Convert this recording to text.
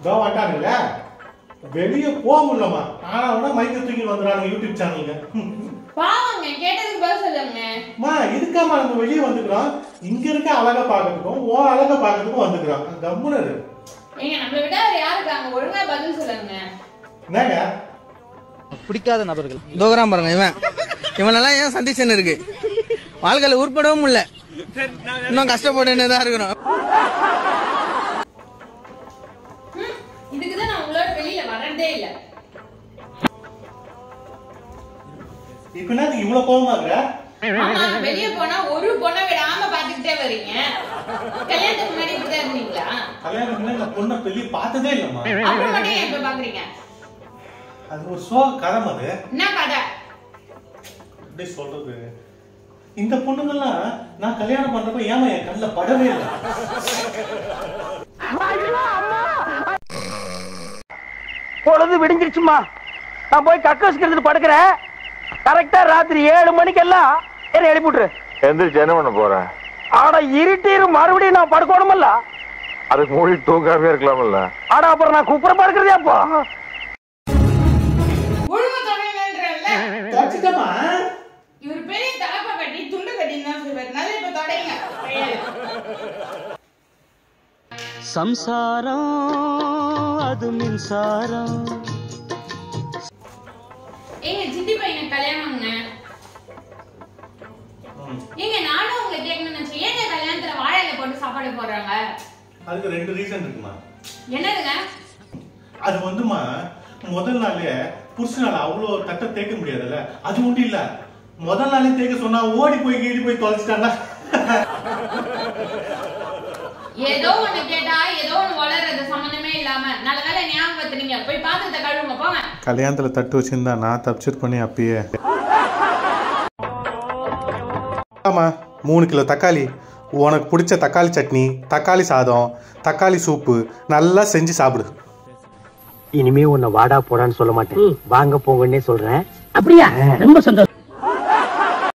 இதோ வந்துட்டானுங்கள வெளியே போக முடியலமா ஆனா கூட மைக்க தூக்கி வந்துடுறாங்க யூடியூப் சேனலுங்க பாவங்க கேட்டதுக்கு பதில் சொல்லுங்க மா இதுக்காம நம்ம வெளியே வந்துக்கிறோம் இங்க இருக்க அழகை பார்க்கறதுக்கும் ஓ அழகை பார்க்கறதுக்கும் வந்துக்கிறோம் கம்முன்னு இரு. ஏங்க நம்மளை விட வேற யாரு இருக்காங்க ஒழுங்கா பதில் சொல்லுங்க என்னங்க பிடிக்காத நபர்கள் தோகராம் பாருங்க இவன் இவனெல்லாம் ஏன் சந்திச்சன் இருக்கு வாழ்க்கையில உருப்படவும் இல்ல இன்னும் கஷ்டப்பட்டுன்னு தான் இருக்கிறோம் ம், இதுக்கு தான் நான் உங்களோட வெளியில வரதே இல்ல இப்ப என்ன இவ்வளவு கோவமா இருக்கிற ஆமா வெளிய போனா ஒரு பொண்ணை விடாம பாத்துக்கிட்டே வர்றீங்க கல்யாணத்துக்கு முன்னாடி இப்படிதான் இருந்தீங்களா கல்யாணம் இந்த பொண்ணை பெரிய பார்த்ததே இல்லம்மா அப்புறம் மட்டும் ஏன் இப்ப பாக்குறீங்க அது ஒரு சோக கதம் அது என்ன கதை எப்படி சொல்றது இந்த பொண்ணுங்கெல்லாம் நான் கல்யாணம் பண்றப்ப ஏமா என் கண்ணில் படவே இல்லை பொழுது விடிஞ்சிருச்சுமா நான் போய் கக்க வச்சுக்கிறது படுக்கிறேன் கரெக்டா ராத்திரி ஏழு மணிக்கெல்லாம் என்ன எழுப்பிட்டுரு எந்திரிச்சு என்ன பண்ண போறேன் ஆனா இருட்டிரும் மறுபடியும் நான் படுக்கணுமல்ல அதுக்கு மூடி தூங்காமே இருக்கலாம்ல ஆனா அப்புறம் நான் குப்புற படுக்கிறதே அப்பா ஒழுங்கு தொடங்கன்றல்ல வச்சுட்டமா இவர் பெரிய தலப்பா கட்டி துண்டு கட்டின்னு தான் சொல்லுவாரு நல்லா இப்ப தொடங்க సంసారం அது மின்சாரம் ஏங்க சித்தி பையனுக்கு கல்யாணம்ங்க ஏங்க நானும் உங்களை கேட்கணும்னு நினைச்சேன் ஏங்க கல்யாணத்துல வாழையில போட்டு சாப்பாடு போடுறாங்க அதுக்கு ரெண்டு ரீசன் இருக்குமா என்னதுங்க அது வந்துமா முதல் நாளே புருஷனால அவ்வளோ தட்டை தேய்க்க முடியாதுல்ல அது ஒன்றும் இல்ல முதல் நாளே தேய்க்க சொன்னா ஓடி போய் கீடி போய் தொலைச்சிட்டாங்க ஏதோ ஒண்ணு கேட்டா ஏதோ ஒண்ணு வளர்றது சம்பந்தமே இல்லாம நல்ல வேலை ஞாபகத்துனீங்க போய் பாத்திரத்தை கழுவுங்க போங்க கல்யாணத்துல தட்டு வச்சிருந்தா நான் தப்பிச்சிட்டு பண்ணி அப்பயே ஆமா மூணு கிலோ தக்காளி உனக்கு பிடிச்ச தக்காளி சட்னி தக்காளி சாதம் தக்காளி சூப்பு நல்லா செஞ்சு சாப்பிடு இனிமே உன்னை வாடா போடான்னு சொல்ல மாட்டேன் வாங்க போங்கன்னே சொல்றேன் அப்படியா ரொம்ப சந்தோஷம்